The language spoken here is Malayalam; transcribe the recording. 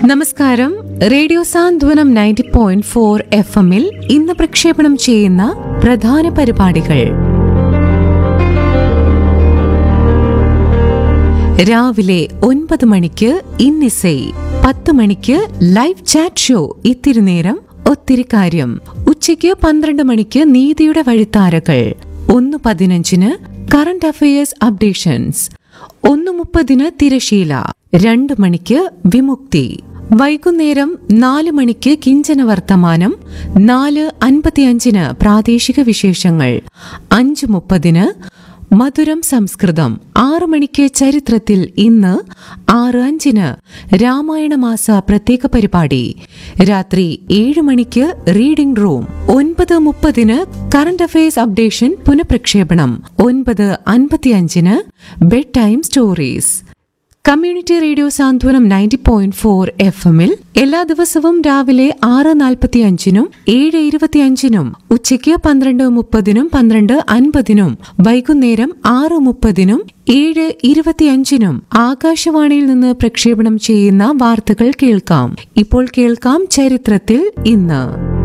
നമസ്കാരം radio Santhwanam ninety point four F എമ്മിൽ ഇന്ന് പ്രക്ഷേപണം ചെയ്യുന്ന പ്രധാന പരിപാടികൾ രാവിലെ ഒൻപത് മണിക്ക് ഇന്നിസൈ പത്ത് മണിക്ക് ലൈവ് ചാറ്റ് ഷോ ഇത്തിരി നേരം ഒത്തിരി കാര്യം ഉച്ചയ്ക്ക് പന്ത്രണ്ട് മണിക്ക് നീതിയുടെ വഴിത്താരകൾ ഒന്ന് പതിനഞ്ചിന് കറന്റ് അഫയേഴ്സ് അപ്ഡേഷൻസ് ഒന്ന് മുപ്പതിന് തിരശീല രണ്ട് മണിക്ക് വിമുക്തി വൈകുന്നേരം നാല് മണിക്ക് കിഞ്ചന വർത്തമാനം നാല് അൻപത്തിയഞ്ചിന് പ്രാദേശിക വിശേഷങ്ങൾ അഞ്ച് മുപ്പതിന് മധുരം സംസ്കൃതം ആറു മണിക്ക് ചരിത്രത്തിൽ ഇന്ന് ആറ് അഞ്ചിന് രാമായണ മാസ പ്രത്യേക പരിപാടി രാത്രി ഏഴ് മണിക്ക് റീഡിംഗ് റൂം ഒൻപത് മുപ്പതിന് കറന്റ് അഫയേഴ്സ് അപ്ഡേഷൻ പുനഃപ്രക്ഷേപണം ഒൻപത് അൻപത്തിയഞ്ചിന് bed time stories community radio Santhwanam ninety point four F എമ്മിൽ എല്ലാ ദിവസവും രാവിലെ ആറ് നാൽപ്പത്തി അഞ്ചിനും ഏഴ് ഇരുപത്തിയഞ്ചിനും ഉച്ചയ്ക്ക് പന്ത്രണ്ട് മുപ്പതിനും പന്ത്രണ്ട് അൻപതിനും വൈകുന്നേരം ആറ് മുപ്പതിനും ഏഴ് ഇരുപത്തിയഞ്ചിനും ആകാശവാണിയിൽ നിന്ന് പ്രക്ഷേപണം ചെയ്യുന്ന വാർത്തകൾ കേൾക്കാം ഇപ്പോൾ കേൾക്കാം ചരിത്രത്തിൽ ഇന്ന്